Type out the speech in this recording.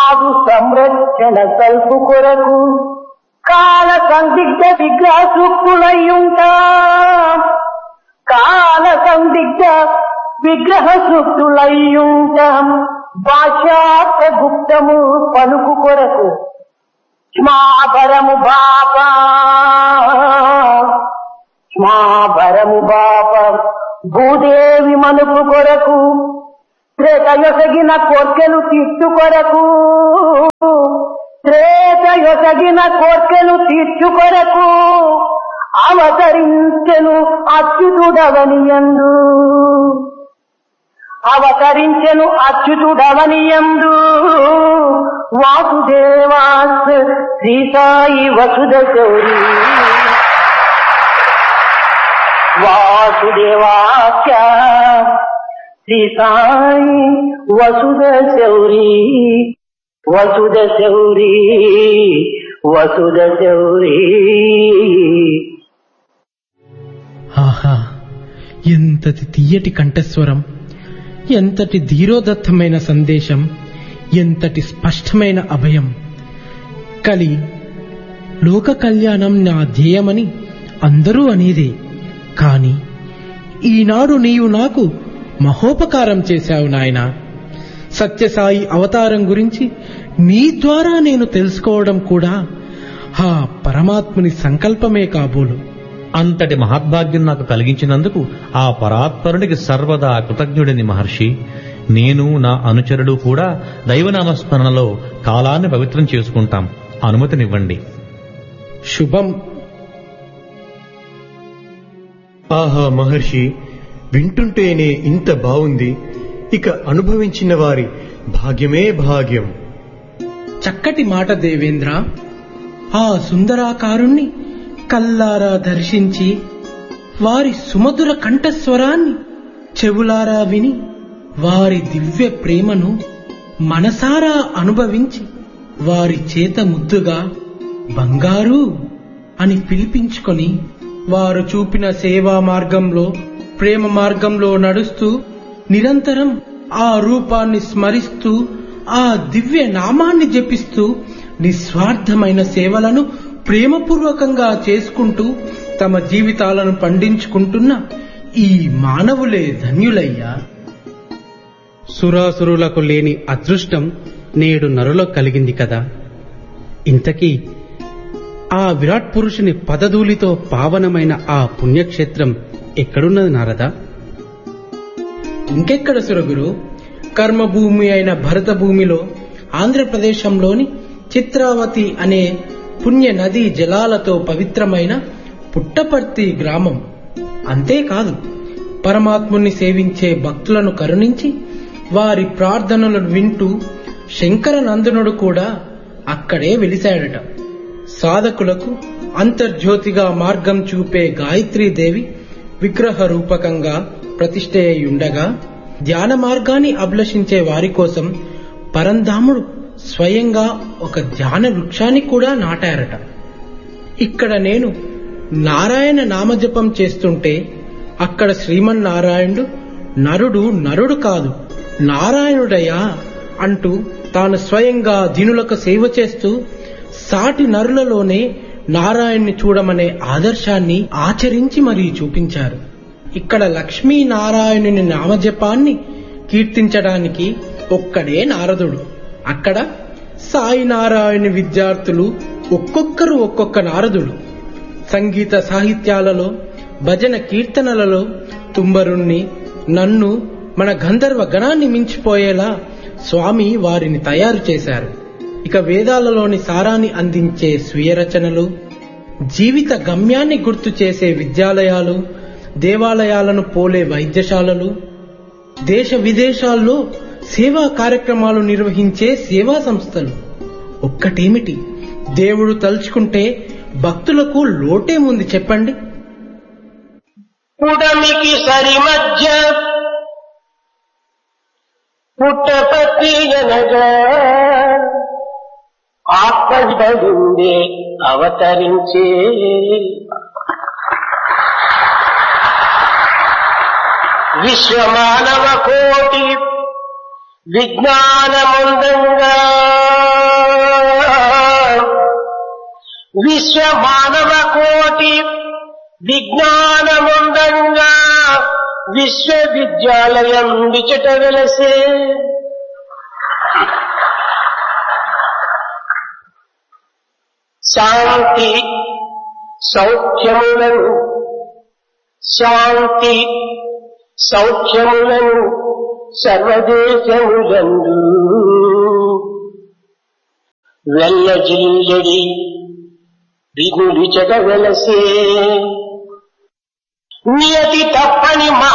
సాధు సంరక్షణ సల్పు కొరకు కాల సందిగ్ధ విగ్రహ సూక్తులయ్యుంటా కాల సందిగ్ధ విగ్రహ సూక్తులయ్యుంటాం భాషాత్ర గుప్తము పలుకు కొరకు స్మాభరము బాపా స్మాభరము బాప భూదేవి మనుపు కొరకు త్రేతయొసగిన కోర్కెలు తీర్చు కొరకు త్రేతయొసగిన కోర్కెలు తీర్చు కొరకు అవతరించెను అచ్యుతుడవనియందు అవతరించెను అచ్యుతుడవనియందు వాసుదేవాస్ శ్రీ సాయి వసుద గౌరీ వాసుదేవాస్య శ్రీ సాయి వసుద శౌరీ వసుద శౌరీ వసుద శౌరీ ఆహా ఎంతటి తీయటి కంఠస్వరం ఎంతటి ధీరోదత్తమైన సందేశం ఎంతటి స్పష్టమైన అభయం కలి లోక కళ్యాణం నా ధ్యేయమని అందరూ అనేదే కాని ఈనాడు నీవు నాకు మహోపకారం చేశావు నాయనా సత్యసాయి అవతారం గురించి నీ ద్వారా నేను తెలుసుకోవడం కూడా ఆ పరమాత్ముని సంకల్పమే కాబోలు అంతటి మహద్భాగ్యం నాకు కలిగించినందుకు ఆ పరాత్పరునికి సర్వదా కృతజ్ఞుడిని మహర్షి నేను నా అనుచరుడు కూడా దైవనామస్మరణలో కాలాన్ని పవిత్రం చేసుకుంటాం అనుమతినివ్వండి శుభం ఆహా మహర్షి వింటుంటేనే ఇంత బావుంది ఇక అనుభవించిన వారి భాగ్యమే భాగ్యం చక్కటి మాట దేవేంద్ర ఆ సుందరాకారుణ్ణి కల్లారా దర్శించి వారి సుమధుర కంఠస్వరాన్ని చెవులారా విని వారి దివ్య ప్రేమను మనసారా అనుభవించి వారి చేత ముద్దుగా బంగారు అని పిలిపించుకొని వారు చూపిన సేవా మార్గంలో ప్రేమ మార్గంలో నడుస్తూ నిరంతరం ఆ రూపాన్ని స్మరిస్తూ ఆ దివ్య నామాన్ని జపిస్తూ నిస్వార్థమైన సేవలను ప్రేమపూర్వకంగా చేసుకుంటూ తమ జీవితాలను పండించుకుంటున్న ఈ మానవులే ధన్యులయ్యా సురాసురులకు లేని అదృష్టం నేడు నరులకు కలిగింది కదా ఇంతకీ ఆ విరాట్ పురుషుని పదధూలితో పావనమైన ఆ పుణ్యక్షేత్రం ఎక్కడున్నది నారదా ఇంకెక్కడ సురగురు కర్మభూమి అయిన భరత భూమిలో ఆంధ్రప్రదేశంలోని చిత్రావతి అనే పుణ్య నదీ జలాలతో పవిత్రమైన పుట్టపర్తి గ్రామం అంతేకాదు పరమాత్ముని సేవించే భక్తులను కరుణించి వారి ప్రార్థనలను వింటూ శంకర నందనుడు కూడా అక్కడే వెలిశాడట సాధకులకు అంతర్జ్యోతిగా మార్గం చూపే గాయత్రీదేవి విగ్రహ రూపకంగా ప్రతిష్ఠ అయి ఉండగా ధ్యాన మార్గాన్ని అభిలషించే వారి కోసం పరంధాముడు స్వయంగా ఒక ధ్యాన వృక్షాన్ని కూడా నాటారట ఇక్కడ నేను నారాయణ నామజపం చేస్తుంటే అక్కడ శ్రీమన్నారాయణుడు నరుడు నరుడు కాదు నారాయణుడయా అంటూ తాను స్వయంగా దీనులకు సేవ చేస్తూ సాటి నరులలోనే నారాయణ్ణి చూడమనే ఆదర్శాన్ని ఆచరించి మరీ చూపించారు ఇక్కడ లక్ష్మీ నారాయణుని నామజపాన్ని కీర్తించడానికి ఒక్కడే నారదుడు అక్కడ సాయి నారాయణ విద్యార్థులు ఒక్కొక్కరు ఒక్కొక్క నారదుడు సంగీత సాహిత్యాలలో భజన కీర్తనలలో తుంబరుణ్ణి నన్ను మన గంధర్వ గణాన్ని మించిపోయేలా స్వామి వారిని తయారు చేశారు ఇక వేదాలలోని సారాన్ని అందించే స్వీయ రచనలు జీవిత గమ్యాన్ని గుర్తు చేసే విద్యాలయాలు దేవాలయాలను పోలే వైద్యశాలలు దేశ విదేశాల్లో సేవా కార్యక్రమాలు నిర్వహించే సేవా సంస్థలు ఒక్కటేమిటి దేవుడు తలుచుకుంటే భక్తులకు లోటేముంది చెప్పండి పుడమికి సరి మధ్య పుట్టపతి అనగా ఆత్మజుడే అవతరించే విశ్వమానవ కోటి విజ్ఞానముందంగా విశ్వ మానవ కోటి విజ్ఞానముందంగా విశ్వవిద్యాలయం విచట వెలసే శాంతి సౌఖ్యములను శాంతి సౌఖ్యములను సర్వదేశములందు వెల్లజిల్లడి విగులిచట వెలసే నియతి తప్పని మా